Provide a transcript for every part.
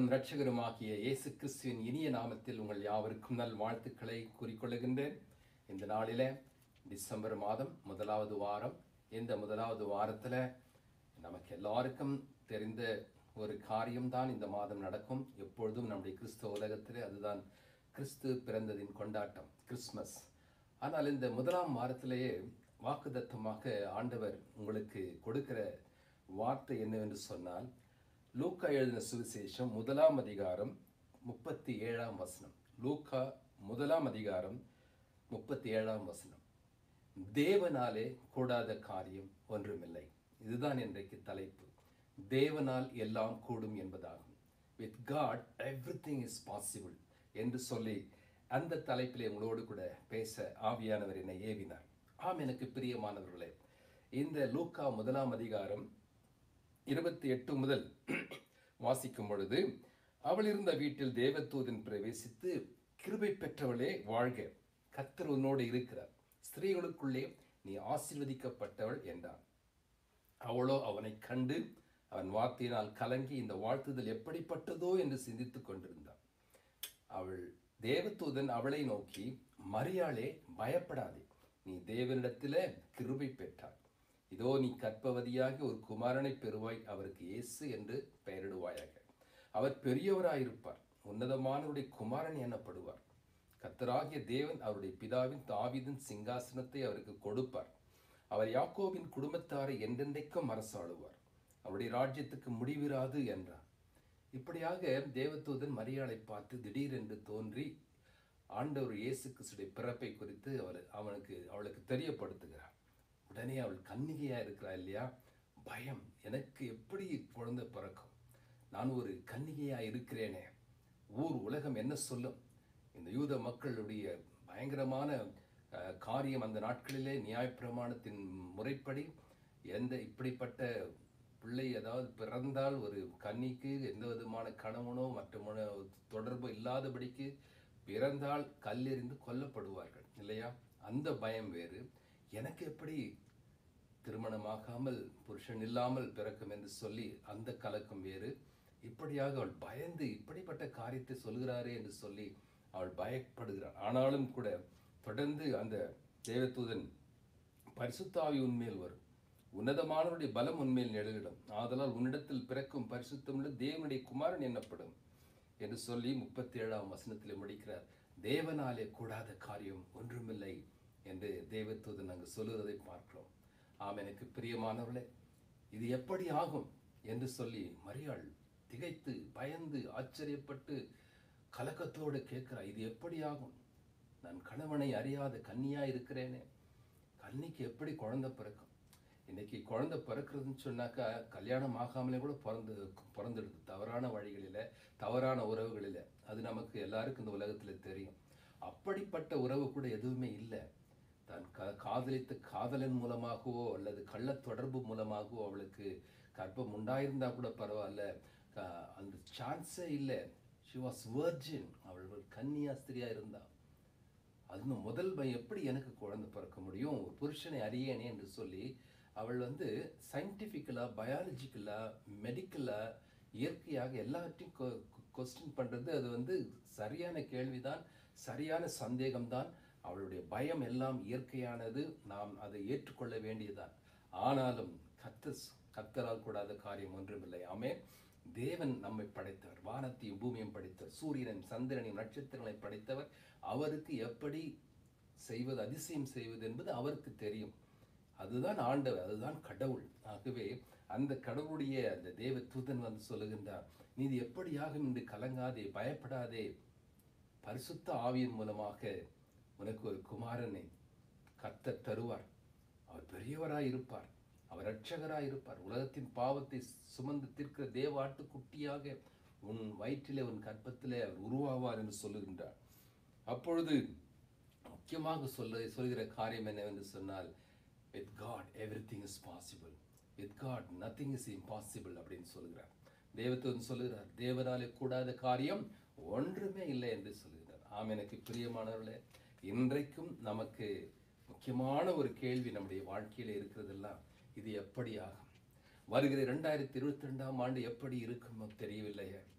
ஆண்டவரும் இரட்சகருமாகிய இயேசு கிறிஸ்துவின் இனிய நாமத்தில் உங்கள் யாவருக்கும் நல் வாழ்த்துக்களை கூறிக்கொள்ளுகின்றேன் இந்த நாளிலே டிசம்பர் மாதம் முதலாவது வாரம் இந்த முதலாவது வாரத்தில் நமக்கு எல்லாருக்கும் தெரிந்த ஒரு காரியம்தான் இந்த மாதம் நடக்கும் எப்பொழுதும் நம்முடைய கிறிஸ்தவ உலகத்திலே அதுதான் கிறிஸ்து பிறந்ததின் கொண்டாட்டம் கிறிஸ்மஸ் ஆனால் இந்த முதலாம் வாரத்திலேயே வாக்குதத்தமாக ஆண்டவர் உங்களுக்கு கொடுக்கிற வார்த்தை என்னவென்று சொன்னால் லூக்கா எழுதின சுவிசேஷம் முதலாம் அதிகாரம் முப்பத்தி ஏழாம் வசனம் லூக்கா முதலாம் அதிகாரம் முப்பத்தி ஏழாம் வசனம் தேவனாலே கூடாத காரியம் ஒன்றுமில்லை இதுதான் இன்றைக்கு தலைப்பு தேவனால் எல்லாம் கூடும் என்பதாகும் with God every is possible என்று சொல்லி அந்த தலைப்பிலே உங்களோடு கூட பேச ஆவியானவர் என்னை ஏவினார் ஆம் எனக்கு பிரியமானவர்களே இந்த லூக்கா முதலாம் அதிகாரம் இருபத்தி எட்டு முதல் வாசிக்கும் பொழுது அவள் இருந்த வீட்டில் தேவதூதன் பிரவேசித்து கிருபை பெற்றவளே வாழ்க கத்தர் உன்னோடு இருக்கிறார் ஸ்திரீகளுக்குள்ளே நீ ஆசீர்வதிக்கப்பட்டவள் என்றான் அவளோ அவனை கண்டு அவன் வார்த்தையினால் கலங்கி இந்த வாழ்த்துதல் எப்படிப்பட்டதோ என்று சிந்தித்துக் கொண்டிருந்தான் அவள் தேவதூதன் அவளை நோக்கி மரியாளே பயப்படாதே நீ தேவனிடத்திலே கிருபை பெற்றாய் இதோ நீ கற்பவதியாகி ஒரு குமாரனை பெறுவாய் அவருக்கு இயேசு என்று பெயரிடுவாயாக அவர் பெரியவராயிருப்பார் உன்னதமானவருடைய குமாரன் எனப்படுவார் கத்தராகிய தேவன் அவருடைய பிதாவின் தாவீதின் சிங்காசனத்தை அவருக்கு கொடுப்பார் அவர் யாக்கோபின் குடும்பத்தாரை என்றென்றைக்கும் அரசாளுவார் அவருடைய ராஜ்யத்துக்கு முடிவிராது என்றார் இப்படியாக தேவதூதன் மரியாளை பார்த்து திடீரென்று தோன்றி ஆண்டவர் இயேசு கிறிஸ்துடைய பிறப்பை குறித்து அவர் அவனுக்கு அவளுக்கு தெரியப்படுத்துகிறார் உடனே அவள் கன்னிகையா இருக்கிறா இல்லையா பயம் எனக்கு எப்படி குழந்தை பிறக்கும் நான் ஒரு கன்னிகையா இருக்கிறேனே ஊர் உலகம் என்ன சொல்லும் இந்த யூத மக்களுடைய பயங்கரமான அஹ், காரியம் அந்த நாட்களிலே நியாயப்பிரமாணத்தின் முறைப்படி எந்த இப்படிப்பட்ட பிள்ளை அதாவது பிறந்தால் ஒரு கன்னிக்கு எந்த விதமான கணவனோ மற்ற தொடர்பு இல்லாதபடிக்கு பிறந்தால் கல்லெறிந்து கொல்லப்படுவார்கள் இல்லையா அந்த பயம் வேறு எனக்கு எப்படி திருமணமாகாமல் புருஷன் இல்லாமல் பிறக்கும் என்று சொல்லி அந்த கலக்கம் வேறு இப்படியாக அவள் பயந்து இப்படிப்பட்ட காரியத்தை சொல்கிறாரே என்று சொல்லி அவள் பயப்படுகிறாள் ஆனாலும் கூட தொடர்ந்து அந்த தேவதூதன் பரிசுத்தாவி உண்மையில் வரும் உன்னதமானவருடைய பலம் உண்மையில் நிழலிடும் ஆதலால் உன்னிடத்தில் பிறக்கும் பரிசுத்தமுள்ள தேவனுடைய குமாரன் என்னப்படும் என்று சொல்லி முப்பத்தி ஏழாம் வசனத்தில் முடிக்கிறார் தேவனாலே கூடாத காரியம் ஒன்றுமில்லை என்று தேவதூதன் அங்கு சொல்லுவதை பார்க்கிறோம் ஆம் எனக்கு பிரியமானவர்களே இது எப்படி ஆகும் என்று சொல்லி மரியாள் திகைத்து பயந்து ஆச்சரியப்பட்டு கலக்கத்தோடு கேட்கிறார் இது எப்படி ஆகும் நான் கணவனை அறியாத கன்னியா இருக்கிறேனே கன்னிக்கு எப்படி குழந்தை பிறக்கும் இன்னைக்கு குழந்தை பிறக்கிறதுன்னு சொன்னாக்கா கல்யாணம் ஆகாமலே கூட பிறந்து பிறந்துடுது தவறான வழிகளில் தவறான உறவுகளில் அது நமக்கு எல்லாருக்கும் இந்த உலகத்தில் தெரியும் அப்படிப்பட்ட உறவு கூட எதுவுமே இல்லை தான் க காதலித்த காதலன் மூலமாகவோ அல்லது கள்ள தொடர்பு மூலமாகவோ அவளுக்கு கர்ப்பம் உண்டாயிருந்தா கூட பரவாயில்ல க- அந்த சான்ஸே இல்லை ஷி வாஸ் வர்ஜின் அவள் ஒரு கன்னியாஸ்திரியா இருந்தா அது முதல் பயம் எப்படி எனக்கு குழந்தை பிறக்க முடியும் ஒரு புருஷனை அறியேனே என்று சொல்லி அவள் வந்து சயின்டிஃபிக்கலாக பயாலஜிக்கலாக மெடிக்கலாக இயற்கையாக எல்லாத்தையும் கொஸ்டின் பண்ணுறது அது வந்து சரியான கேள்விதான் சரியான சந்தேகம்தான் அவளுடைய பயம் எல்லாம் இயற்கையானது நாம் அதை ஏற்றுக்கொள்ள வேண்டியதுதான் ஆனாலும் கத்த கத்தரால் கூடாத காரியம் ஒன்றுமில்லை ஆமே தேவன் நம்மை படைத்தவர் வானத்தையும் பூமியும் படைத்தவர் சூரியனையும் சந்திரனையும் நட்சத்திரங்களை படைத்தவர் அவருக்கு எப்படி செய்வது அதிசயம் செய்வது என்பது அவருக்கு தெரியும் அதுதான் ஆண்டவர் அதுதான் கடவுள் ஆகவே அந்த கடவுளுடைய அந்த தேவ தூதன் வந்து சொல்லுகின்றார் நீ எப்படியாகும் என்று கலங்காதே பயப்படாதே பரிசுத்த ஆவியின் மூலமாக உனக்கு ஒரு குமாரனை கர்த்தர் தருவார் அவர் பெரியவராய் இருப்பார் அவர் ரட்சகராய் இருப்பார் உலகத்தின் பாவத்தை சுமந்து தீர்க்கிற தேவ ஆட்டுக்குட்டியாக உன் வயிற்றிலே உன் கற்பத்திலே அவர் உருவாவார் என்று சொல்லுகின்றார் அப்பொழுது முக்கியமாக சொல்ல சொல்கிற காரியம் என்னவென்று சொன்னால் with God everything is possible with God nothing is impossible அப்படின்னு சொல்கிறார் தேவத்துவன் சொல்லுகிறார் தேவனாலே கூடாத காரியம் ஒன்றுமே இல்லை என்று சொல்லுகிறார் ஆம் எனக்கு பிரியமானவர்களே இன்றைக்கும் நமக்கு முக்கியமான ஒரு கேள்வி நம்முடைய வாழ்க்கையில இருக்கிறதெல்லாம் இது எப்படி ஆகும் வருகிற இரண்டாயிரத்தி இருபத்தி ரெண்டாம் ஆண்டு எப்படி இருக்குமோ தெரியவில்லையே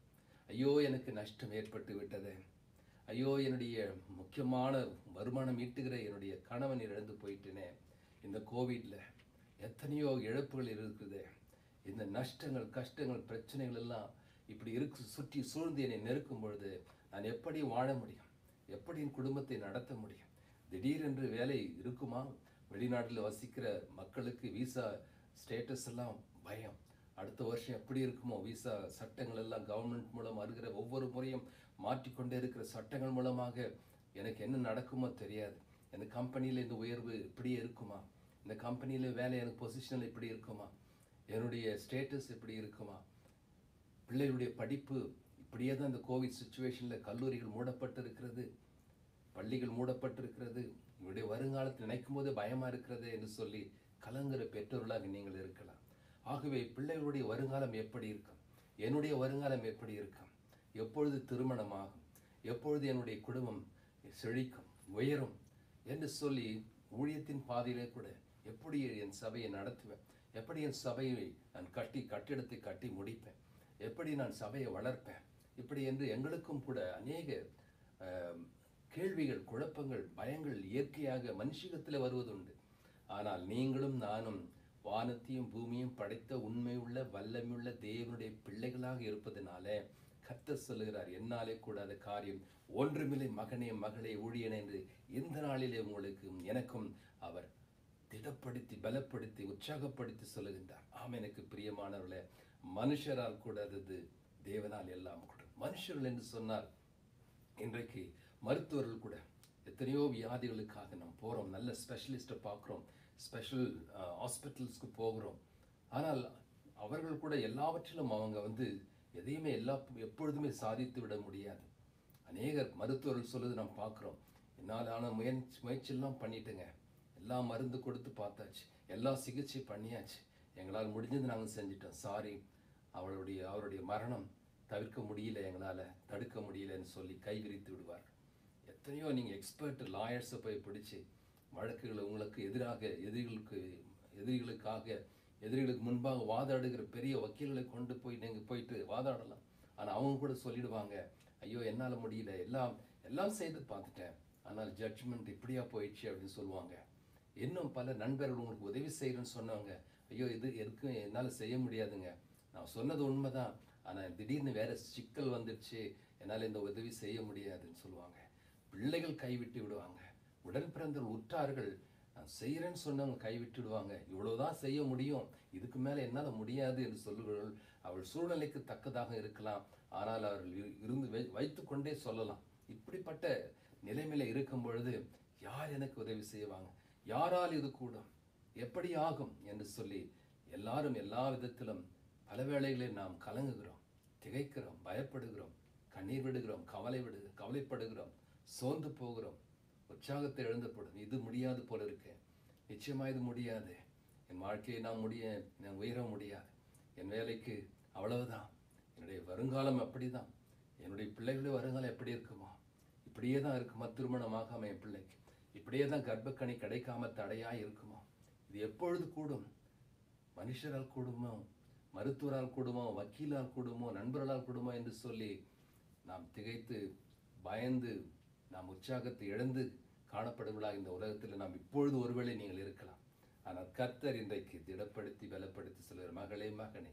ஐயோ எனக்கு நஷ்டம் ஏற்பட்டு விட்டது ஐயோ என்னுடைய முக்கியமான வருமானம் ஈட்டுகிற என்னுடைய கணவன் இழந்து போயிட்டேனே இந்த கோவிட்ல எத்தனையோ இழப்புகள் இருக்குது இந்த நஷ்டங்கள் கஷ்டங்கள் பிரச்சனைகள் எல்லாம் இப்படி இருக்கு சுற்றி சூழ்ந்து என்னை நெருக்கும் பொழுது நான் எப்படி வாழ முடியும் எப்படி என் குடும்பத்தை நடத்த முடியும் திடீரென்று வேலை இருக்குமா வெளிநாட்டில் வசிக்கிற மக்களுக்கு விசா ஸ்டேட்டஸ் எல்லாம் பயம் அடுத்த வருஷம் எப்படி இருக்குமோ விசா சட்டங்கள் எல்லாம் கவர்மெண்ட் மூலம் வருகிற ஒவ்வொரு முறையும் மாற்றிக்கொண்டே இருக்கிற சட்டங்கள் மூலமாக எனக்கு என்ன நடக்குமோ தெரியாது இந்த கம்பெனியில் இந்த உயர்வு இப்படியே இருக்குமா இந்த கம்பெனியில் வேலை எனக்கு பொசிஷனில் இப்படி இருக்குமா என்னுடைய ஸ்டேட்டஸ் இப்படி இருக்குமா பிள்ளைகளுடைய படிப்பு இப்படியே தான் இந்த கோவிட் சுச்சுவேஷனில் கல்லூரிகள் மூடப்பட்டிருக்கிறது பள்ளிகள் மூடப்பட்டிருக்கிறது இவருடைய வருங்காலத்தை நினைக்கும் போது பயமா இருக்கிறது என்று சொல்லி கலங்குற பெற்றோர்களாக நீங்கள் இருக்கலாம் ஆகவே பிள்ளைகளுடைய வருங்காலம் எப்படி இருக்கும் என்னுடைய வருங்காலம் எப்படி இருக்கும் எப்பொழுது திருமணமாகும் எப்பொழுது என்னுடைய குடும்பம் செழிக்கும் உயரும் என்று சொல்லி ஊழியத்தின் பாதையிலே கூட எப்படி என் சபையை நடத்துவேன் எப்படி என் சபையை நான் கட்டி கட்டிடத்தை கட்டி முடிப்பேன் எப்படி நான் சபையை வளர்ப்பேன் இப்படி என்று எங்களுக்கும் கூட அநேக ஆம், கேள்விகள் குழப்பங்கள் பயங்கள் இயற்கையாக மனுஷிகத்தில் வருவதுண்டு ஆனால் நீங்களும் நானும் வானத்தையும் பூமியும் படைத்த உண்மையுள்ள வல்லமையுள்ள தேவனுடைய பிள்ளைகளாக இருப்பதனாலே கர்த்தர் சொல்லுகிறார் என்னாலே கூடாத காரியம் ஒன்றுமில்லை மகனே மகளே ஊழியனே என்று இந்த நாளிலே உங்களுக்கு எனக்கும் அவர் திடப்படுத்தி பலப்படுத்தி உற்சாகப்படுத்தி சொல்லுகின்றார் ஆம் எனக்கு பிரியமானவர்களே மனுஷரால் கூடாதது தேவனால் எல்லாம் கூட மனுஷர்கள் என்று சொன்னால் இன்றைக்கு மருத்துவர்கள் கூட எத்தனையோ வியாதிகளுக்காக நாம் போகிறோம் நல்ல ஸ்பெஷலிஸ்ட்டை பார்க்குறோம் ஸ்பெஷல் ஹாஸ்பிட்டல்ஸ்க்கு போகிறோம் ஆனால் அவர்கள் கூட எல்லாவற்றிலும் அவங்க வந்து எதையுமே எல்லா எப்பொழுதுமே சாதித்து விட முடியாது அநேகர் மருத்துவர்கள் சொல்லுது நாம் பார்க்குறோம் என்னால் ஆன முயற்சி முயற்சியெல்லாம் பண்ணிட்டேங்க எல்லா மருந்து கொடுத்து பார்த்தாச்சு எல்லா சிகிச்சை பண்ணியாச்சு எங்களால் முடிஞ்சது நாங்கள் செஞ்சிட்டோம் சாரி அவளுடைய அவருடைய மரணம் தவிர்க்க முடியல எங்களால் தடுக்க முடியலன்னு சொல்லி கைவிரித்து விடுவார் எத்தனையோ நீங்கள் எக்ஸ்பர்ட் லாயர்ஸை போய் பிடிச்சி வழக்குகளை உங்களுக்கு எதிராக எதிரிகளுக்கு எதிரிகளுக்காக எதிரிகளுக்கு முன்பாக வாதாடுகிற பெரிய வக்கீல்களை கொண்டு போய் நீங்கள் போயிட்டு வாதாடலாம் ஆனால் அவங்க கூட சொல்லிடுவாங்க ஐயோ என்னால் முடியல எல்லாம் எல்லாம் செய்து பார்த்துட்டேன் ஆனால் ஜட்ஜ்மெண்ட் இப்படியா போயிடுச்சு அப்படின்னு சொல்லுவாங்க இன்னும் பல நண்பர்கள் உங்களுக்கு உதவி செய்கிறேன்னு சொன்னவங்க ஐயோ இது எதுக்கும் என்னால் செய்ய முடியாதுங்க நான் சொன்னது உண்மைதான் ஆனால் திடீர்னு வேற சிக்கல் வந்துடுச்சு என்னால் இந்த உதவி செய்ய முடியாதுன்னு சொல்லுவாங்க பிள்ளைகள் கைவிட்டு விடுவாங்க உடன் பிறந்த உற்றார்கள் நான் செய்கிறேன்னு சொன்னவங்க கைவிட்டு விடுவாங்க இவ்வளவுதான் செய்ய முடியும் இதுக்கு மேலே என்னால் முடியாது என்று சொல்லுவார்கள் அவள் சூழ்நிலைக்கு தக்கதாக இருக்கலாம் ஆனால் அவர்கள் இரு- இருந்து வை வைத்துக்கொண்டே சொல்லலாம் இப்படிப்பட்ட நிலைமையில இருக்கும் பொழுது யார் எனக்கு உதவி செய்வாங்க யாரால் இது கூடும் எப்படி ஆகும் என்று சொல்லி எல்லாரும் எல்லா விதத்திலும் பல வேளைகளில் நாம் கலங்குகிறோம் திகைக்கிறோம் பயப்படுகிறோம் கண்ணீர் விடுகிறோம் கவலை விடு கவலைப்படுகிறோம் சோர்ந்து போகிறோம் உற்சாகத்தை எழுந்தப்படும் இது முடியாது போல இருக்கு நிச்சயமா இது முடியாது என் வாழ்க்கையை நான் முடிய நான் உயர முடியாது என் வேலைக்கு அவ்வளவுதான் என்னுடைய வருங்காலம் அப்படிதான் என்னுடைய பிள்ளைகளுடைய வருங்காலம் எப்படி இருக்குமோ இப்படியே தான் இருக்குமா திருமணமாகாம என் பிள்ளைக்கு இப்படியே தான் கர்ப்பக்கணி கிடைக்காம தடையா இருக்குமோ இது எப்பொழுது கூடும் மனுஷரால் கூடுமோ மருத்துவரால் கூடுமோ வக்கீலால் கூடுமோ நண்பர்களால் கூடுமோ என்று சொல்லி நாம் திகைத்து பயந்து நாம் உற்சாகத்தை இழந்து காணப்படுவதாக இந்த உலகத்தில் நாம் இப்பொழுது ஒருவேளை நீங்கள் இருக்கலாம் ஆனால் கர்த்தர் இன்றைக்கு திடப்படுத்தி பலப்படுத்தி சொல்கிற மகளே மகனே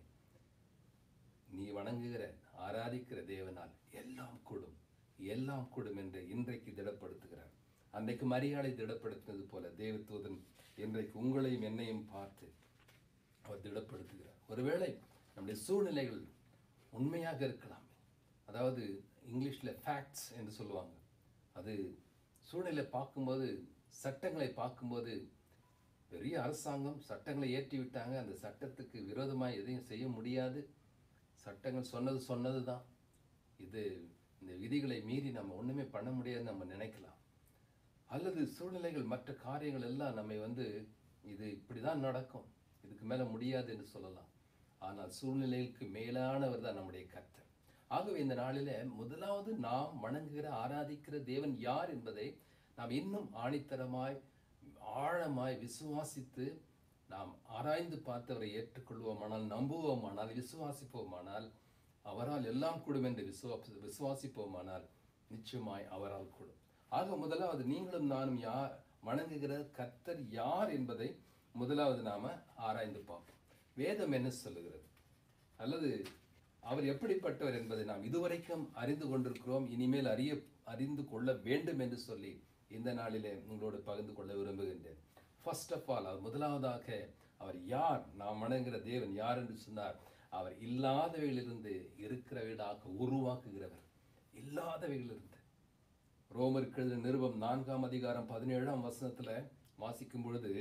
நீ வணங்குகிற ஆராதிக்கிற தேவனால் எல்லாம் கூடும் எல்லாம் கூடும் என்று இன்றைக்கு திடப்படுத்துகிறார் அன்றைக்கு மரியாதை திடப்படுத்தினது போல தேவதூதன் இன்றைக்கு உங்களையும் என்னையும் பார்த்து அவர் திடப்படுத்துகிறார் ஒருவேளை நம்முடைய சூழ்நிலைகள் உண்மையாக இருக்கலாம் அதாவது இங்கிலீஷில் ஃபேக்ட்ஸ் என்று சொல்லுவாங்க அது சூழ்நிலை பார்க்கும்போது சட்டங்களை பார்க்கும்போது பெரிய அரசாங்கம் சட்டங்களை ஏற்றி விட்டாங்க அந்த சட்டத்துக்கு விரோதமாக எதையும் செய்ய முடியாது சட்டங்கள் சொன்னது சொன்னது தான் இது இந்த விதிகளை மீறி நம்ம ஒன்றுமே பண்ண முடியாதுன்னு நம்ம நினைக்கலாம் அல்லது சூழ்நிலைகள் மற்ற காரியங்கள் எல்லாம் நம்மை வந்து இது இப்படி தான் நடக்கும் இதுக்கு மேலே முடியாது என்று சொல்லலாம் ஆனால் சூழ்நிலைக்கு மேலானவர் தான் நம்முடைய கர்த்தர் ஆகவே இந்த நாளில முதலாவது நாம் வணங்குகிற ஆராதிக்கிற தேவன் யார் என்பதை நாம் இன்னும் ஆணித்தரமாய் ஆழமாய் விசுவாசித்து நாம் ஆராய்ந்து பார்த்தவரை ஏற்றுக்கொள்வோமானால் நம்புவோமானால் விசுவாசிப்போமானால் அவரால் எல்லாம் கூடும் என்று விசுவா விசுவாசிப்போமானால் நிச்சயமாய் அவரால் கூடும் ஆக முதலாவது நீங்களும் நானும் யார் வணங்குகிற கர்த்தர் யார் என்பதை முதலாவது நாம ஆராய்ந்து பார்ப்போம் வேதம் என்ன சொல்லுகிறது அல்லது அவர் எப்படிப்பட்டவர் என்பதை நாம் இதுவரைக்கும் அறிந்து கொண்டிருக்கிறோம் இனிமேல் அறிய அறிந்து கொள்ள வேண்டும் என்று சொல்லி இந்த நாளிலே உங்களோடு பகிர்ந்து கொள்ள விரும்புகின்றேன் ஃபர்ஸ்ட் ஆஃப் ஆல் அவர் முதலாவதாக அவர் யார் நாம் வணங்குகிற தேவன் யார் என்று சொன்னார் அவர் இல்லாதவைகளிலிருந்து இருக்கிறவைகளாக உருவாக்குகிறவர் இல்லாதவைகளிலிருந்து ரோமருக்கு எழுதின நிருபம் நான்காம் அதிகாரம் பதினேழாம் வசனத்துல வாசிக்கும் பொழுது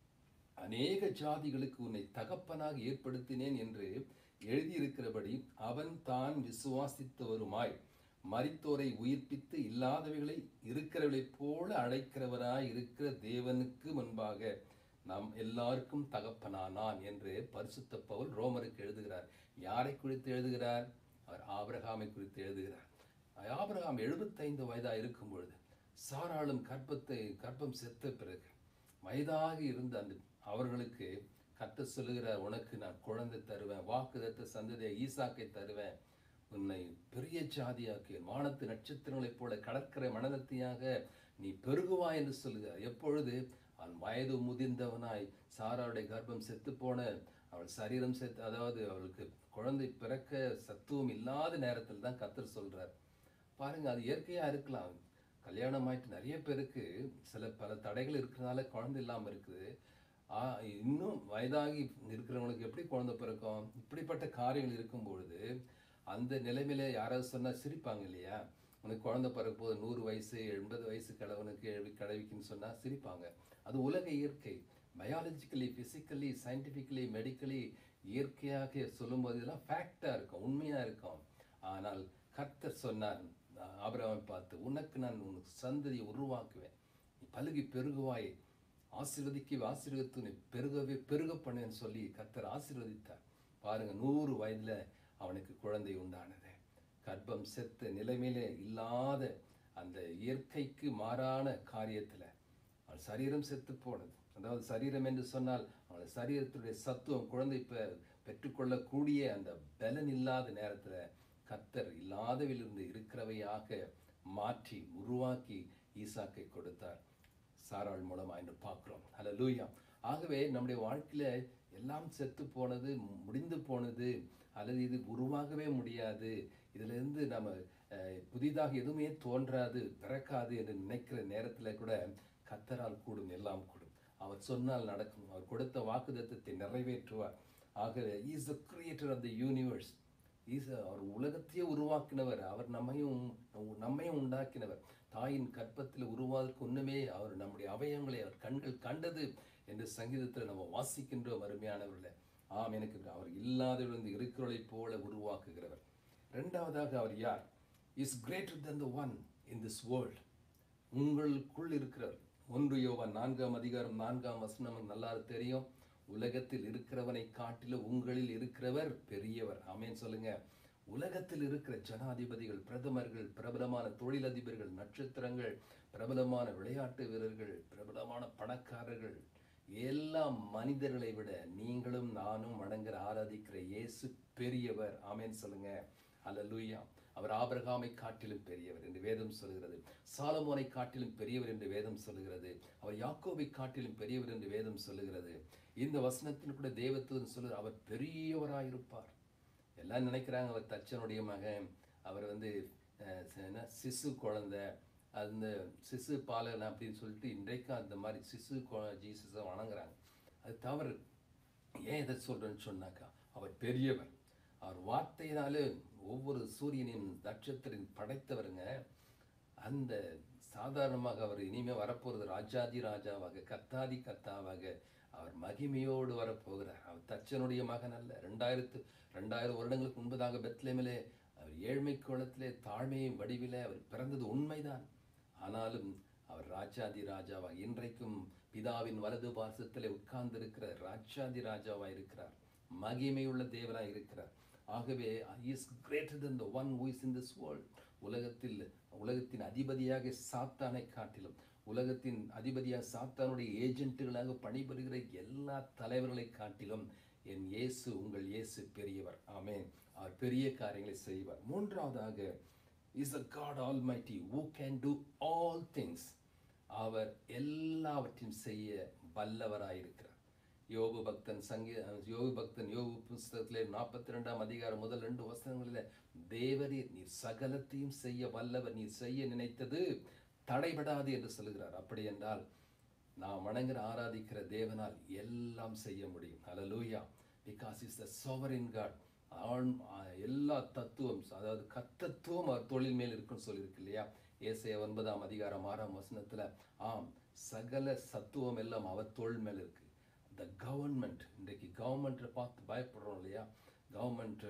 அநேக ஜாதிகளுக்கு உன்னை தகப்பனாக ஏற்படுத்தினேன் என்று எழுதியிருக்கிறபடி அவன் தான் விசுவாசித்தவருமாய் மரித்தோரை உயிர்ப்பித்து இல்லாதவைகளை இருக்கிறவளைப் போல அழைக்கிறவராய் இருக்கிற தேவனுக்கு முன்பாக நாம் எல்லாருக்கும் தகப்பனானான் என்று பரிசுத்த பவுல் ரோமருக்கு எழுதுகிறார் யாரை குறித்து எழுதுகிறார் அவர் ஆபிரகாமை குறித்து எழுதுகிறார் ஆபிரகாம் எழுபத்தைந்து வயதா இருக்கும் பொழுது சாராளும் கற்பத்தை கற்பம் செத்த பிறகு வயதாகி இருந்த அந்த அவர்களுக்கு கத்த சொல்லுகிறார் உனக்கு நான் குழந்தை தருவேன் வாக்குதத்த சந்ததியை ஈசாக்கை தருவேன் உன்னை பெரிய ஜாதியாக்கி வானத்து நட்சத்திரங்களைப் போல கடற்கரை மனதத்தியாக நீ பெருகுவாய் என்று சொல்லுகிறார் எப்பொழுது அவன் வயது முதிர்ந்தவனாய் சாராவுடைய கர்ப்பம் செத்து போன அவள் சரீரம் செத்து அதாவது அவளுக்கு குழந்தை பிறக்க சத்துவம் இல்லாத நேரத்தில் தான் கத்தர் சொல்றார் பாருங்க அது இயற்கையா இருக்கலாம் கல்யாணம் ஆயிட்டு நிறைய பேருக்கு சில பல தடைகள் இருக்கிறதுனால குழந்தை இல்லாம இருக்குது ஆ, இன்னும் வயதாகி இருக்கிறவங்களுக்கு எப்படி குழந்தை பிறக்கும் இப்படிப்பட்ட காரியங்கள் இருக்கும் பொழுது அந்த நிலைமையில யாராவது சொன்னா சிரிப்பாங்க இல்லையா உனக்கு குழந்தை பிறக்க போது நூறு வயசு எண்பது வயசு கிழவனுக்கு எழுவி கிழவிக்குன்னு சொன்னா சிரிப்பாங்க அது உலக இயற்கை பயாலஜிக்கலி பிசிக்கலி சயின்டிஃபிக்கலி மெடிக்கலி இயற்கையாக சொல்லும்போது இதெல்லாம் ஃபேக்டா இருக்கும் உண்மையா இருக்கும் ஆனால் கர்த்தர் சொன்னார் ஆபிரகாமை பார்த்து உனக்கு நான் உனக்கு சந்ததியை உருவாக்குவேன் நீ பலுகி பெருகுவாய் ஆசீர்வதிக்கு ஆசீர்வதித்து நீ பெருகவே பெருக பண்ணேன்னு சொல்லி கர்த்தர் ஆசீர்வதித்தார் பாருங்க நூறு வயதுல அவனுக்கு குழந்தை உண்டானது கர்ப்பம் செத்த நிலைமையிலே இல்லாத அந்த இயற்கைக்கு மாறான காரியத்துல அவன் சரீரம் செத்து போனது அதாவது சரீரம் என்று சொன்னால் அவன் சரீரத்துடைய சத்துவம் குழந்தை பெ பெற்றுக்கொள்ளக்கூடிய அந்த பலன் இல்லாத நேரத்துல கர்த்தர் இல்லாதவிலிருந்து இருக்கிறவையாக மாற்றி உருவாக்கி ஈசாக்கை கொடுத்தார் சாராள் மூலமா என்று பார்க்கிறோம் ஹalleluya ஆகவே நம்முடைய வாழ்க்கையில எல்லாம் செத்து போனது முடிந்து போனது அல்லது இது உருவாகவே முடியாது இதுல இருந்து நம்ம அஹ், புதிதாக எதுவுமே தோன்றாது பிறக்காது என்று நினைக்கிற நேரத்துல கூட கத்தரால் கூடும் எல்லாம் கூடும் அவர் சொன்னால் நடக்கும் அவர் கொடுத்த வாக்குத்தத்தத்தை நிறைவேற்றுவார் ஆகவே is the creator of the universe is அவர் உலகத்தையே உருவாக்கினவர் அவர் நம்மையும் நம்மையும் உண்டாக்கினவர் தாயின் கற்பத்தில் உருவாதற்கு ஒண்ணுமே அவர் நம்முடைய அவயங்களை அவர் கண்கள் கண்டது என்று சங்கீதத்தில் நம்ம வாசிக்கின்றோம் அருமையானவர்களே ஆம் எனக்கு அவர் இல்லாதவிலிருந்து இருக்கிறவளைப் போல உருவாக்குகிறவர் இரண்டாவதாக அவர் யார் is greater than the one in this world உங்களுக்குள் இருக்கிறவர் ஒன்று யோவான் நான்காம் அதிகாரம் நான்காம் வசனம் நமக்கு நல்லா தெரியும் உலகத்தில் இருக்கிறவனை காட்டிலும் உங்களில் இருக்கிறவர் பெரியவர் ஆமென் சொல்லுங்க உலகத்தில் இருக்கிற ஜனாதிபதிகள் பிரதமர்கள் பிரபலமான தொழிலதிபர்கள் நட்சத்திரங்கள் பிரபலமான விளையாட்டு வீரர்கள் பிரபலமான பணக்காரர்கள் எல்லா மனிதர்களை விட நீங்களும் நானும் வணங்குற ஆராதிக்கிற இயேசு பெரியவர் ஆமென் சொல்லுங்க அல்லேலூயா அவர் ஆபிரகாமை காட்டிலும் பெரியவர் என்று வேதம் சொல்கிறது சாலமோனை காட்டிலும் பெரியவர் என்று வேதம் சொல்லுகிறது அவர் யாக்கோபை காட்டிலும் பெரியவர் என்று வேதம் சொல்லுகிறது இந்த வசனத்தில் கூட தேவத்துவன் சொல்லுகிறார் அவர் பெரியவராயிருப்பார் எல்லாம் நினைக்கிறாங்க அவர் தச்சனுடைய மகன் அவர் வந்து அஹ், என்ன சிசு குழந்தை அந்த சிசு பாலன் அப்படின்னு சொல்லிட்டு இன்றைக்கும் அந்த மாதிரி சிசு ஜீசஸை வணங்குறாங்க அது தவறு ஏன் இதை சொல்றேன்னு சொன்னாக்கா அவர் பெரியவர் அவர் வார்த்தையினாலே ஒவ்வொரு சூரியனின் நட்சத்திரம் படைத்தவருங்க அந்த சாதாரணமாக அவர் இனிமே வரப்போறது ராஜாதி ராஜாவாக கத்தாதி கத்தாவாக அவர் மகிமையோடு வரப்போகிறார் அவர் தச்சனுடைய மகன் அல்ல ரெண்டாயிரத்து ரெண்டாயிரம் வருடங்களுக்கு முன்பதாக பெத்லேமிலே அவர் ஏழ்மை கோலத்திலே தாழ்மையின் வடிவிலே அவர் பிறந்தது உண்மைதான் ஆனாலும் அவர் ராஜாதி ராஜாவாக இன்றைக்கும் பிதாவின் வலது பாசத்திலே உட்கார்ந்திருக்கிற ராஜாதி ராஜாவாக இருக்கிறார் மகிமையுள்ள தேவனாய் இருக்கிறார் ஆகவே is greater than the one who is in this world உலகத்தில் உலகத்தின் அதிபதியாக சாத்தானை காட்டிலும் உலகத்தின் அதிபதியாக சாத்தானுடைய ஏஜென்ட்டுகளாக பணிபுரிகிற எல்லா தலைவர்களை காட்டிலும் என் இயேசு உங்கள் இயேசு பெரியவர் ஆமென் அவர் பெரிய காரியங்களை செய்வார் மூன்றாவதாக is a God almighty who can do all things அவர் எல்லாவற்றையும் செய்ய வல்லவராயிருக்கிறார் யோபு பக்தன் சங்கீ யோபு பக்தன் யோபு புஸ்தகத்திலே நாற்பத்தி ரெண்டாம் அதிகாரம் முதல் ரெண்டு வசனங்களில் தேவரீர் நீர் சகலத்தையும் செய்ய வல்லவர் நீர் செய்ய நினைத்தது தடைபடாது என்று சொல்கிறார் அப்படி என்றால் நாம் வணங்குற ஆராதிக்கிற தேவனால் எல்லாம் செய்ய முடியும் ஹalleluya because is the sovereign God ஆண் எல்லா தத்துவம் அதாவது கத்தத்துவம் அவர் தொழில் மேல் இருக்குன்னு சொல்லியிருக்கு இல்லையா ஏசைய ஒன்பதாம் அதிகாரம் ஆறாம் வசனத்துல ஆம் சகல சத்துவம் எல்லாம் அவர் தொழில் மேல் இருக்கு த கவர்மெண்ட் இன்றைக்கு கவர்மெண்ட்டை பார்த்து பயப்படுறோம் இல்லையா கவர்மெண்ட்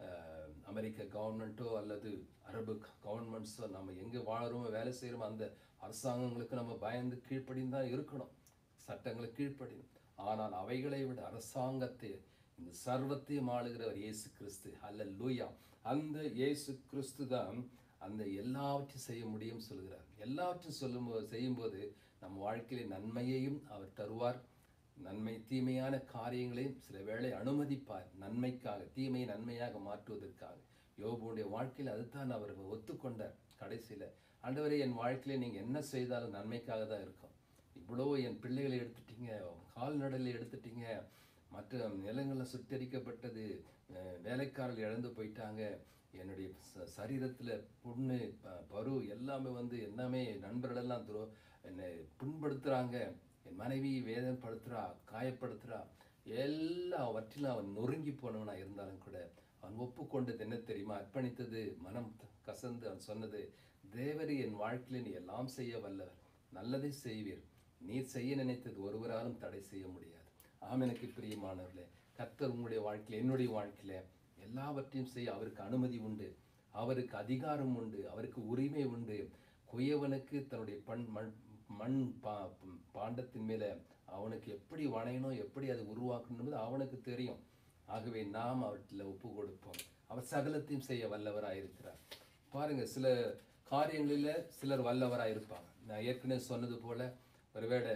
அமெரிக்க கவர்மெண்ட்டோ அல்லது அரபு கவர்மெண்ட்ஸோ நம்ம எங்கே வாழறோமோ வேலை செய்கிறோமோ அந்த அரசாங்கங்களுக்கு நம்ம பயந்து கீழ்ப்படிந்து தான் இருக்கணும் சட்டங்களுக்கு கீழ்ப்படியும் ஆனால் அவைகளை விட அரசாங்கத்தை இந்த சர்வத்தையும் ஆளுகிறவர் இயேசு கிறிஸ்து அல்ல லூயா அந்த இயேசு கிறிஸ்து தான் அந்த எல்லாவற்றையும் செய்ய முடியும் சொல்கிறார் எல்லாவற்றையும் சொல்லும்போது செய்யும்போது நம்ம வாழ்க்கையில நன்மையையும் அவர் தருவார் நன்மை தீமையான காரியங்களையும் சில வேளை அனுமதிப்பார் நன்மைக்காக தீமையை நன்மையாக மாற்றுவதற்காக யோபுடைய வாழ்க்கையில் அதுதான் அவர் ஒத்துக்கொண்டார் கடைசியில் ஆண்டவரே என் வாழ்க்கையில நீங்கள் என்ன செய்தாலும் நன்மைக்காக தான் இருக்கும் இவ்வளோ என் பிள்ளைகளை எடுத்துட்டீங்க கால்நடைகளை எடுத்துட்டீங்க மற்ற நிலங்களில் சுட்டரிக்கப்பட்டது அஹ் வேலைக்காரர்கள் இழந்து போயிட்டாங்க என்னுடைய ச- சரீரத்துல புண்ணு ப- பரு எல்லாமே வந்து எல்லாமே நண்பர்களெல்லாம் துரோ என்னை புண்படுத்துறாங்க என் மனைவி வேதனைப்படுத்துறா காயப்படுத்துறா எல்லாவற்றிலும் அவன் நொறுங்கி போனவனா இருந்தாலும் கூட அவன் ஒப்புக்கொண்டது என்ன தெரியுமா அர்ப்பணித்தது மனம் த- கசந்து அவன் சொன்னது தேவரே என் வாழ்க்கையில நீ எல்லாம் செய்ய வல்லவர் நல்லதை செய்வீர் நீர் செய்ய நினைத்தது ஒருவராலும் தடை செய்ய முடியாது ஆம் எனக்கு பிரியமானவர்களே கர்த்தர் உங்களுடைய வாழ்க்கையில என்னுடைய வாழ்க்கையில எல்லாவற்றையும் செய்ய அவருக்கு அனுமதி உண்டு அவருக்கு அதிகாரம் உண்டு அவருக்கு உரிமை உண்டு குயவனுக்கு தன்னுடைய பண் மண் மண் பா பாண்டத்தின் மேல அவனுக்கு எப்படி வணையணும் எப்படி அதை உருவாக்கணும் அவனுக்கு தெரியும் ஆகவே நாம் அவற்றில் ஒப்பு கொடுப்போம் அவர் சகலத்தையும் செய்ய வல்லவராயிருக்கிறார் பாருங்க சில காரியங்களில சிலர் வல்லவராயிருப்பாங்க நான் ஏற்கனவே சொன்னது போல ஒருவேளை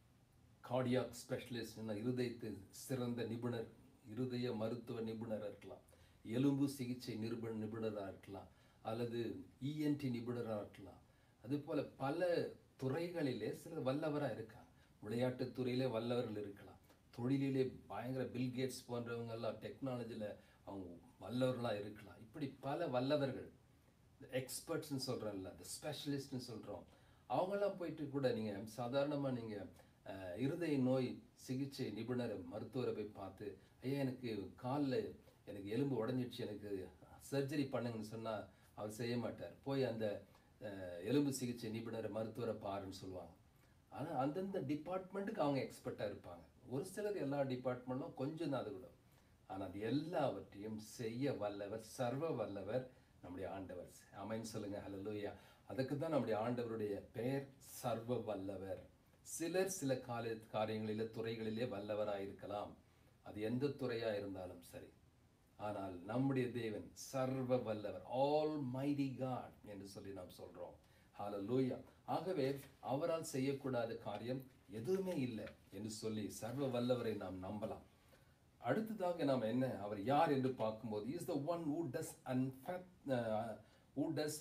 கார்டியாக் ஸ்பெஷலிஸ்ட் இருதயத்து சிறந்த நிபுணர் இருதய மருத்துவ நிபுணராக இருக்கலாம் எலும்பு சிகிச்சை நிபுண நிபுணராக இருக்கலாம் அல்லது இஎன்டி நிபுணராக இருக்கலாம் அதுபோல பல துறைகளிலே சிலர் வல்லவராக இருக்காங்க விளையாட்டுத் துறையிலே வல்லவர்கள் இருக்கலாம் தொழிலிலே பயங்கர பில்கேட்ஸ் போன்றவங்க எல்லாம் டெக்னாலஜியில் அவங்க வல்லவர்களாக இருக்கலாம் இப்படி பல வல்லவர்கள் எக்ஸ்பர்ட்ஸ்னு சொல்கிறோம்ல இந்த ஸ்பெஷலிஸ்ட்னு சொல்கிறோம் அவங்கெல்லாம் போயிட்டு கூட நீங்கள் சாதாரணமாக நீங்கள் இருதய நோய் சிகிச்சை நிபுணர் மருத்துவரை போய் பார்த்து ஐயா எனக்கு காலில் எனக்கு எலும்பு உடஞ்சிடுச்சு எனக்கு சர்ஜரி பண்ணுங்கன்னு சொன்னால் அவர் செய்ய மாட்டார் போய் அந்த அஹ், எலும்பு சிகிச்சை நிபுணர் மருத்துவரை பாருன்னு சொல்லுவாங்க ஆனால் அந்தந்த டிபார்ட்மெண்ட்டுக்கு அவங்க எக்ஸ்பர்ட்டாக இருப்பாங்க ஒரு சிலர் எல்லா டிபார்ட்மெண்ட்டும் கொஞ்சம் தான் அது கூட ஆனால் அது எல்லாவற்றையும் செய்ய வல்லவர் சர்வ வல்லவர் நம்முடைய ஆண்டவர் அமைன்னு சொல்லுங்க ஹalleluya அதுக்கு தான் நம்முடைய ஆண்டவருடைய பெயர் சர்வ வல்லவர் சிலர் சில கால காரியங்களிலே துறைகளிலே வல்லவராக இருக்கலாம் அது எந்த துறையா இருந்தாலும் சரி ஆனால் நம்முடைய தேவன் சர்வ வல்லவர் ஆல் மைடி காட் என்று சொல்லி நாம் சொல்றோம் ஹalleluya ஆகவே அவரால் செய்யக்கூடாத காரியம் எதுவுமே இல்லை என்று சொல்லி சர்வ வல்லவரை நாம் நம்பலாம் அடுத்ததாக நாம் என்ன அவர் யார் என்று பார்க்கும்போது is the one who does unfa- uh, who does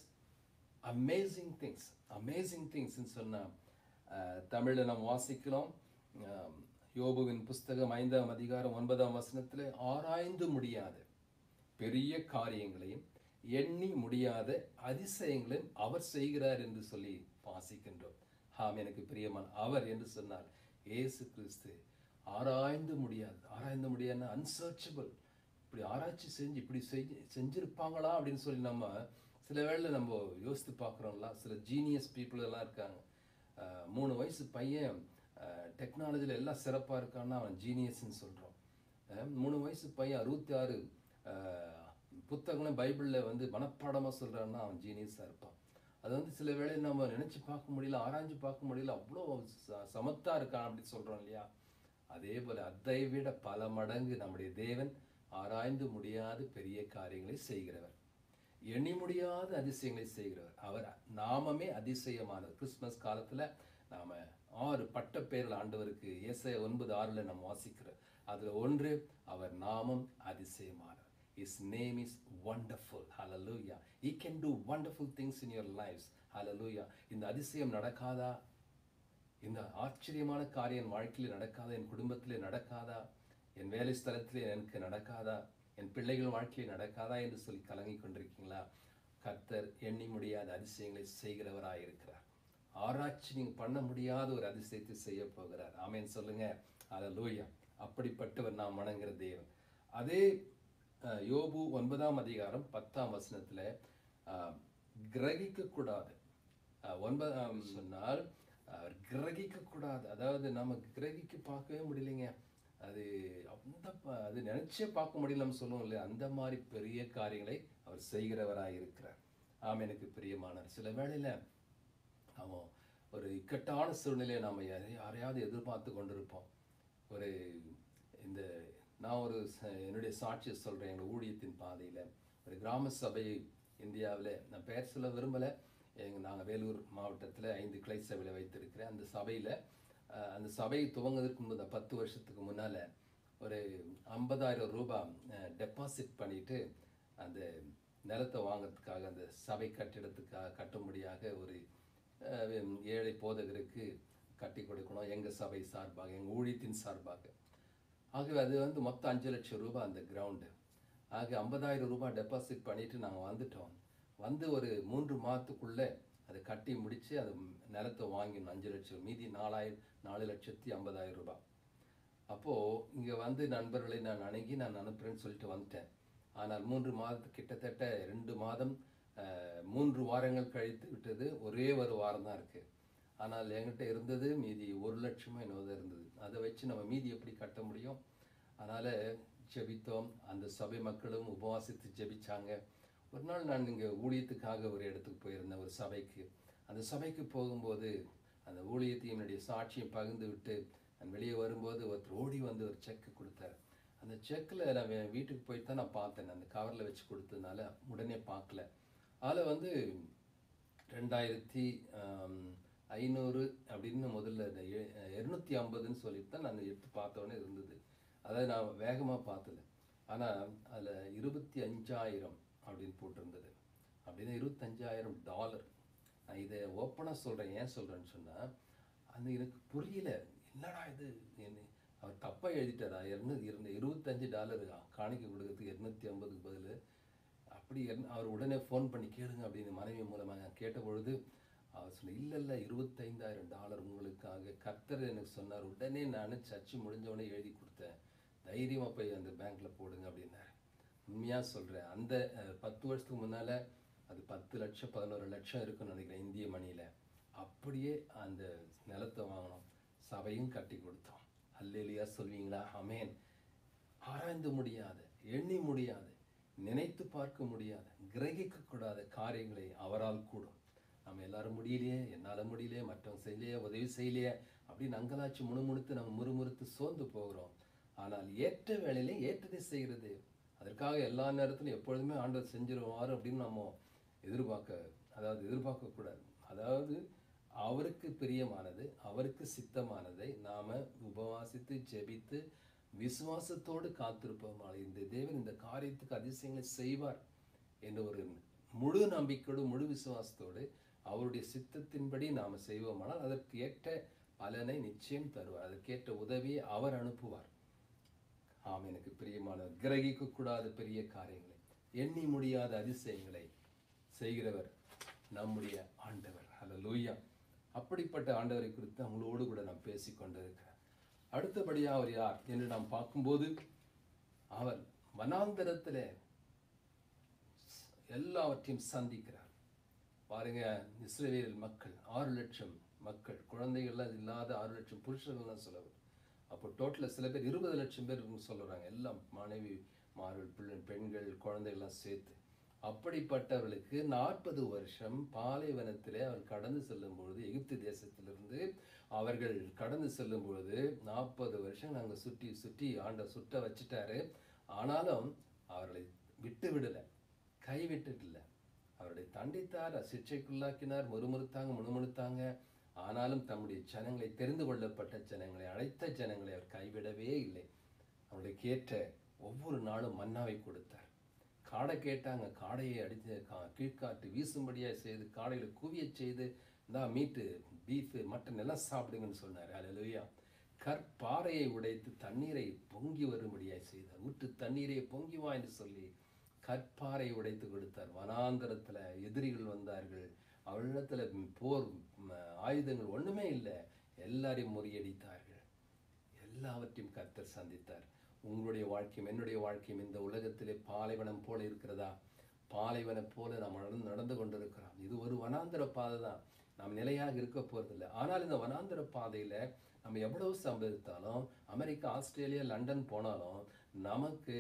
amazing things amazing திங்ஸ்ன்னு சொன்னால் தமிழில் நாம் வாசிக்கிறோம் அஹ், யோபுவின் புஸ்தகம் ஐந்தாம் அதிகாரம் ஒன்பதாம் வசனத்தில் ஆராய்ந்து முடியாத பெரிய காரியங்களையும் எண்ணி முடியாத அதிசயங்களையும் அவர் செய்கிறார் என்று சொல்லி வாசிக்கின்றோம் ஆம் எனக்கு பிரியமான அவர் என்று சொன்னால் இயேசு கிறிஸ்து ஆராய்ந்து முடியாது ஆராய்ந்து முடியாதுன்னா அன்சர்ச்சபிள் இப்படி ஆராய்ச்சி செஞ்சு இப்படி செஞ்சு செஞ்சிருப்பாங்களா அப்படின்னு சொல்லி நம்ம சில வேளையில் நம்ம யோசித்து பார்க்குறோம்ல சில ஜீனியஸ் பீப்புள் எல்லாம் இருக்காங்க அஹ், மூணு வயசு பையன் டெக்னாலஜியில் எல்லாம் சிறப்பாக இருக்கான்னா அவன் ஜீனியஸ்ன்னு சொல்கிறோம் மூணு வயசு பையன் அறுபத்தி ஆறு புத்தகங்களும் பைபிளில் வந்து மனப்பாடமாக சொல்கிறான்னா அவன் ஜீனியஸாக இருப்பான் அது வந்து சில வேளையில் நம்ம நினச்சி பார்க்க முடியல ஆராய்ஞ்சு பார்க்க முடியல அவ்வளோ ச- சமத்தா இருக்கான் அப்படின்னு சொல்கிறோம் இல்லையா அதே போல அதை விட பல மடங்கு நம்முடைய தேவன் ஆராய்ந்து முடியாத பெரிய காரியங்களை செய்கிறவர் எண்ணி முடியாத அதிசயங்களை செய்கிறவர் அவர் நாமமே அதிசயமானவர் கிறிஸ்மஸ் காலத்துல நாம ஆறு பட்ட பேர்கள் ஆண்டவருக்கு ஏசாயா ஒன்பது ஆறுல நம்ம வாசிக்கிறோம் அதுல ஒன்று அவர் நாமம் அதிசயமானவர் His name is wonderful. Hallelujah. He can do wonderful things in your lives. Hallelujah. இந்த அதிசயம் நடக்காதா இந்த ஆச்சரியமான காரியம் என் வாழ்க்கையில் நடக்காதா என் குடும்பத்திலே நடக்காதா என் வேலை ஸ்தலத்திலே எனக்கு நடக்காதா என் பிள்ளைகள் வாழ்க்கையில் நடக்காதா என்று சொல்லி கலங்கி கொண்டிருக்கீங்களா கர்த்தர் எண்ணி முடியாத அதிசயங்களை செய்கிறவராய் இருக்கிறார் ஆராய்ச்சி நீங்க பண்ண முடியாத ஒரு அதிசயத்தை செய்ய போகிறார் ஆமென் சொல்லுங்க அல்லேலூயா அப்படிப்பட்டவர் நாம் வணங்குற தேவன் அதே அஹ், யோபு ஒன்பதாம் அதிகாரம் பத்தாம் வசனத்துல அஹ், கிரகிக்க கூடாது அஹ், ஒன்பதாம் சொன்னால் அவர் கிரகிக்க கூடாது அதாவது நம்ம கிரகிக்க பார்க்கவே முடியலைங்க அது அந்த ப- அது நினைச்சே பார்க்க முடியல நம்ம சொல்லுவோம் இல்லையா அந்த மாதிரி பெரிய காரியங்களை அவர் செய்கிறவராய் இருக்கிறார் ஆம் எனக்கு பிரியமானார் சில வேளையில அவன் ஒரு இக்கட்டான சூழ்நிலையை நாம் யாரையாவது எதிர்பார்த்து கொண்டிருப்போம் ஒரு இந்த நான் ஒரு ச- என்னுடைய சாட்சியை சொல்கிறேன் எங்கள் ஊழியத்தின் பாதையில் ஒரு கிராம சபை இந்தியாவில் நான் பெயர் சொல்ல விரும்பலை எங்கள் நாங்கள் வேலூர் மாவட்டத்தில் ஐந்து கிளை சபையில் வைத்திருக்கிறேன் அந்த சபையில் அந்த சபை துவங்குவதற்கு முன்பு பத்து வருஷத்துக்கு முன்னால் ஒரு ஐம்பதாயிரம் ரூபாய் டெபாசிட் பண்ணிட்டு அந்த நிலத்தை வாங்குறதுக்காக அந்த சபை கட்டிடத்துக்காக கட்டும்படியாக ஒரு அஹ், ஏழை போதகருக்கு கட்டி கொடுக்கணும் எங்கள் சபை சார்பாக எங்கள் ஊழியத்தின் சார்பாக ஆகவே அது வந்து மொத்தம் அஞ்சு லட்சம் ரூபாய் அந்த கிரவுண்டு ஆக ஐம்பதாயிரம் ரூபாய் டெபாசிட் பண்ணிட்டு நாங்கள் வந்துட்டோம் வந்து ஒரு மூன்று மாதத்துக்குள்ளே அதை கட்டி முடித்து அது நிலத்தை வாங்கினோம் அஞ்சு லட்சம் மீதி நாலாயிரம் நாலு லட்சத்தி ஐம்பதாயிரம் ரூபாய் அப்போது இங்கே வந்து நண்பர்களை நான் அணுகி நான் அனுப்புகிறேன்னு சொல்லிட்டு வந்துட்டேன் ஆனால் மூன்று மாதத்து கிட்டத்தட்ட ரெண்டு மாதம் அஹ், மூன்று வாரங்கள் கழித்து விட்டது ஒரே ஒரு வாரம் தான் இருக்குது ஆனால் என்கிட்ட இருந்தது மீதி ஒரு லட்சமோ என்னவோ தான் இருந்தது அதை வச்சு நம்ம மீதி எப்படி கட்ட முடியும் அதனால் ஜெபித்தோம் அந்த சபை மக்களும் உபவாசித்து ஜெபிச்சாங்க ஒரு நாள் நான் இங்கே ஊழியத்துக்காக ஒரு இடத்துக்கு போயிருந்தேன் ஒரு சபைக்கு அந்த சபைக்கு போகும்போது அந்த ஊழியத்தையும் என்னுடைய சாட்சியும் பகிர்ந்து விட்டு நான் வெளியே வரும்போது ஒருத்தர் ஓடி வந்து ஒரு செக்கு கொடுத்தார் அந்த செக்கில் நான் வே- வீட்டுக்கு போய் தான் நான் பார்த்தேன் அந்த கவரில் வச்சு கொடுத்ததுனால உடனே பார்க்கல அதில் வந்து ரெண்டாயிரத்தி ஆம், ஐநூறு அப்படின்னு முதல்ல இந்த இரநூத்தி ஐம்பதுன்னு சொல்லிட்டு தான் நான் எடுத்து பார்த்தோன்னே இருந்தது அதாவது நான் வேகமாக பார்த்தது ஆனால் அதில் இருபத்தி அஞ்சாயிரம் அப்படின்னு போட்டிருந்தது அப்படின்னா இருபத்தஞ்சாயிரம் டாலர் நான் இதை ஓப்பனாக சொல்கிறேன் ஏன் சொல்கிறேன்னு சொன்னால் அந்த எனக்கு புரியல என்னடா இது என்ன அவர் தப்பாக எழுதிட்டாரா இரநூத்தி இருந்த இருபத்தஞ்சு டாலர் காணிக்கை கொடுக்கறதுக்கு இரநூத்தி ஐம்பதுக்கு பதில் அப்படி என்ன- அவர் உடனே ஃபோன் பண்ணி கேளுங்க அப்படின்னு மனைவி மூலமாக நான் கேட்ட பொழுது அவர் சொன்ன இல்லை இல்லை இருபத்தைந்தாயிரம் டாலர் உங்களுக்காக கர்த்தர் எனக்கு சொன்னார் உடனே நான் சர்ச்சு முடிஞ்ச உடனே எழுதி கொடுத்தேன் தைரியமாக போய் அந்த பேங்க்கில் போடுங்க அப்படின்னாரு உண்மையாக சொல்கிறேன் அந்த அஹ், பத்து வருஷத்துக்கு முன்னால் அது பத்து லட்சம் பதினோரு லட்சம் இருக்குன்னு நினைக்கிறேன் இந்திய மணியில் அப்படியே அந்த நிலத்தை வாங்கினோம் சபையும் கட்டி கொடுத்தோம் அல்லேலியா சொல்வீங்களா அமேன் ஆராய்ந்து முடியாத எண்ணி முடியாத நினைத்து பார்க்க முடியாத கிரகிக்க கூடாத காரியங்களை அவரால் கூடும் நம்ம எல்லாரும் முடியலையே என்னால் முடியலையே மற்றவங்க செய்யலையே உதவி செய்யலையே அப்படின்னு அங்கலாச்சு முணுமுணுத்து நம்ம முறுமுறுத்து சோர்ந்து போகிறோம் ஆனால் ஏற்ற வேலையிலே ஏற்றதை செய்கிறது அதற்காக எல்லா நேரத்திலும் எப்பொழுதுமே ஆண்டவர் செஞ்சிருவார் அப்படின்னு நம்ம எதிர்பார்க்க அதாவது எதிர்பார்க்கக்கூடாது அதாவது அவருக்கு பிரியமானது அவருக்கு சித்தமானதை நாம உபவாசித்து ஜெபித்து விசுவாசத்தோடு காத்திருப்போம் இந்த தேவன் இந்த காரியத்துக்கு அதிசயங்களை செய்வார் என்ற ஒரு முழு நம்பிக்கையோடு முழு விசுவாசத்தோடு அவருடைய சித்தத்தின்படி நாம் செய்வோமானால் அதற்கு ஏற்ற பலனை நிச்சயம் தருவார் அதற்கேற்ற உதவியை அவர் அனுப்புவார் ஆம் எனக்கு பிரியமானவர் கிரகிக்க கூடாத பெரிய காரியங்களை எண்ணி முடியாத அதிசயங்களை செய்கிறவர் நம்முடைய ஆண்டவர் ஹalleluya அப்படிப்பட்ட ஆண்டவரை குறித்து அவங்களோடு கூட நாம் பேசிக் கொண்டிருக்கிறேன் அடுத்தபடியாக அவர் யார் என்று நாம் பார்க்கும்போது அவர் வனாந்தரத்திலே எல்லாவற்றையும் சந்திக்கிறார் பாருங்க இஸ்ரவேல் மக்கள் ஆறு லட்சம் மக்கள் குழந்தைகள்லாம் இல்லாத ஆறு லட்சம் புருஷர்கள்லாம் சொல்லுவார் அப்போ டோட்டலாக சில பேர் இருபது லட்சம் பேர் சொல்லுறாங்க எல்லாம் மனைவி மார்கள் பிள்ளை பெண்கள் குழந்தைகள்லாம் சேர்த்து அப்படிப்பட்டவர்களுக்கு நாற்பது வருஷம் பாலைவனத்திலே அவர் கடந்து செல்லும் பொழுது எகிப்து தேசத்திலிருந்து அவர்கள் கடந்து செல்லும் பொழுது நாற்பது வருஷம் நாங்கள் சுற்றி சுற்றி ஆண்ட சுட்ட வச்சுட்டாரு ஆனாலும் அவர்களை விட்டு விடலை கைவிட்டுட்டில்ல அவருடைய தண்டித்தார் சிக்ஷைக்குள்ளாக்கினார் முறுமுறுத்தாங்க முணுமுணுத்தாங்க ஆனாலும் தம்முடைய ஜனங்களை தெரிந்து கொள்ளப்பட்ட ஜனங்களை அழைத்த ஜனங்களை அவர் கைவிடவே இல்லை அவர்களுக்கு ஏற்ற ஒவ்வொரு நாளும் மன்னாவை கொடுத்தார் காடை கேட்டாங்க காடையை அடித்து கா- கீழ்காட்டு வீசும்படியாக செய்து காடையில் குவியச் செய்து இந்தா மீட்டு பீஃபு மட்டன் எல்லாம் சாப்பிடுங்கன்னு சொன்னார் அல்லேலூயா கற்பாறையை உடைத்து தண்ணீரை பொங்கி வரும்படியாக செய்தார் ஊற்று தண்ணீரை பொங்கி வா என்று சொல்லி கற்பாறை உடைத்து கொடுத்தார் வனாந்தரத்துல எதிரிகள் வந்தார்கள் அவளிடத்துல போர் ம், ஆயுதங்கள் ஒண்ணுமே இல்லை எல்லாரையும் முறியடித்தார்கள் எல்லாவற்றையும் கர்த்தர் சந்தித்தார் உங்களுடைய வாழ்க்கையும் என்னுடைய வாழ்க்கையும் இந்த உலகத்திலே பாலைவனம் போல இருக்கிறதா பாலைவனம் போல நாம் நடந்து நடந்து கொண்டிருக்கிறோம் இது ஒரு வனாந்தர பாதை தான் நாம் நிலையாக இருக்க போறதில்லை ஆனால் இந்த வனாந்தர பாதையில நம்ம எவ்வளவு சம்பாதித்தாலும் அமெரிக்கா ஆஸ்திரேலியா லண்டன் போனாலும் நமக்கு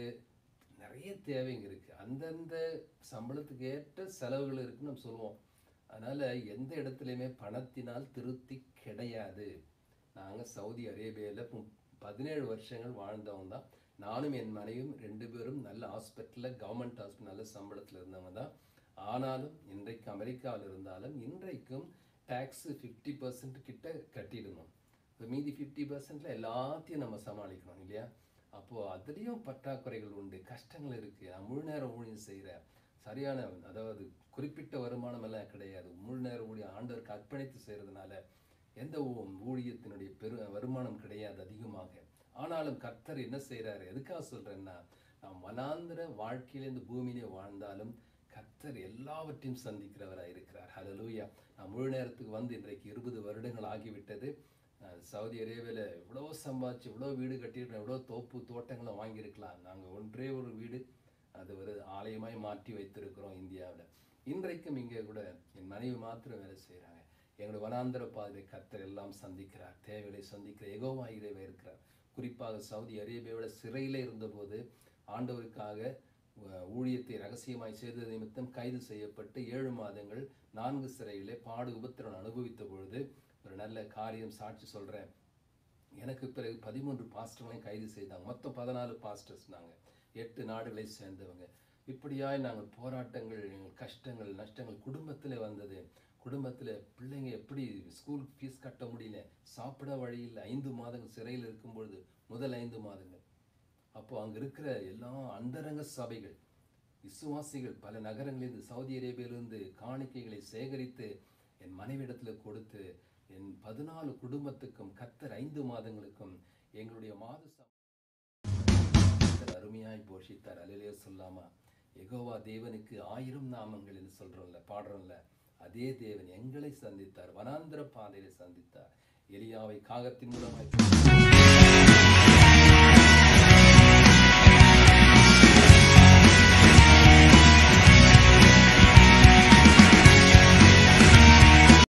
நிறைய தேவைங்க இருக்கு அந்தந்த சம்பளத்துக்கு ஏற்ற செலவுகள் இருக்குன்னு நம்ம சொல்லுவோம் அதனால எந்த இடத்துலையுமே பணத்தினால் திருப்தி கிடையாது நாங்க சவுதி அரேபியால மு- பதினேழு வருஷங்கள் வாழ்ந்தவங்க தான் நானும் என் மனைவியும் ரெண்டு பேரும் நல்ல ஹாஸ்பிட்டலில் கவர்மெண்ட் ஹாஸ்பிட்டல் நல்ல சம்பளத்தில் இருந்தவங்க தான் ஆனாலும் இன்றைக்கு அமெரிக்காவில் இருந்தாலும் இன்றைக்கும் டேக்ஸு ஃபிஃப்டி பர்சன்ட் கிட்ட கட்டிடணும் இப்போ மீதி ஃபிஃப்டி பர்சன்ட்ல எல்லாத்தையும் நம்ம சமாளிக்கணும் இல்லையா அப்போது அதுலேயும் பற்றாக்குறைகள் உண்டு கஷ்டங்கள் இருக்குது நான் முழு நேரம் ஊழியம் செய்கிறேன் சரியான அதாவது குறிப்பிட்ட வருமானம் எல்லாம் கிடையாது முழு நேர ஊழியம் ஆண்டவருக்கு அர்ப்பணித்து செய்கிறதுனால எந்த ஊ- ஊழியத்தினுடைய பெரு வருமானம் கிடையாது அதிகமாக ஆனாலும் கர்த்தர் என்ன செய்கிறாரு எதுக்காக சொல்கிறேன்னா நாம் வனாந்திர வாழ்க்கையில இந்த பூமியிலே வாழ்ந்தாலும் கர்த்தர் எல்லாவற்றையும் சந்திக்கிறவராக இருக்கிறார் ஹalleluya நான் முழு நேரத்துக்கு வந்து இன்றைக்கு இருபது வருடங்கள் ஆகிவிட்டது நான் சவுதி அரேபியாவில் இவ்வளோ சம்பாதிச்சு இவ்வளோ வீடு கட்டியிருக்கோம் இவ்வளோ தோப்பு தோட்டங்களை வாங்கியிருக்கலாம் நாங்கள் ஒன்றே ஒரு வீடு அது ஒரு ஆலயமாய் மாற்றி வைத்திருக்கிறோம் இந்தியாவில் இன்றைக்கும் இங்கே கூட என் மனைவி மாத்திரம் வேலை செய்கிறாங்க எங்களுடைய வனாந்தர பாதை கர்த்தர் எல்லாம் சந்திக்கிறார் தேவைகளை சந்திக்கிற எகோவா இறைவா இருக்கிறார் குறிப்பாக சவுதி அரேபியாவோட சிறையில் இருந்தபோது ஆண்டவருக்காக அஹ், ஊழியத்தை ரகசியமாய் செய்தது நிமித்தம் கைது செய்யப்பட்டு ஏழு மாதங்கள் நான்கு சிறையிலே பாடு உபத்திரன் அனுபவித்த பொழுது ஒரு நல்ல காரியம் சாட்சி சொல்றேன் எனக்கு பிறகு பதிமூன்று பாஸ்டர்களையும் கைது செய்தாங்க மொத்தம் பதினாலு பாஸ்டர்ஸ் நாங்கள் எட்டு நாடுகளை சேர்ந்தவங்க இப்படியாய் நாங்கள் போராட்டங்கள் எங்கள் கஷ்டங்கள் நஷ்டங்கள் குடும்பத்தில் வந்தது குடும்பத்தில் பிள்ளைங்க எப்படி ஸ்கூல் ஃபீஸ் கட்ட முடியல சாப்பிட வழியில் ஐந்து மாதங்கள் சிறையில் இருக்கும்பொழுது முதல் ஐந்து மாதங்கள் அப்போ அங்க இருக்கிற எல்லா அந்தரங்க சபைகள் விசுவாசிகள் பல நகரங்களிலிருந்து சவுதி அரேபியாவிலிருந்து காணிக்கைகளை சேகரித்து என் மனைவிடத்துல கொடுத்து என் பதினாலு குடும்பத்துக்கும் கத்தர் ஐந்து மாதங்களுக்கும் எங்களுடைய மாத சம்- கர்த்தர் அருமையாய் போஷித்தார் அலிலே சொல்லாமா எகோவா தேவனுக்கு ஆயிரம் நாமங்கள் என்று சொல்றோம்ல பாடுறோம்ல அதே தேவன் எங்களை சந்தித்தார் வனாந்திர பாதையில சந்தித்தார் எலியாவை காகத்தின் மூலமாய்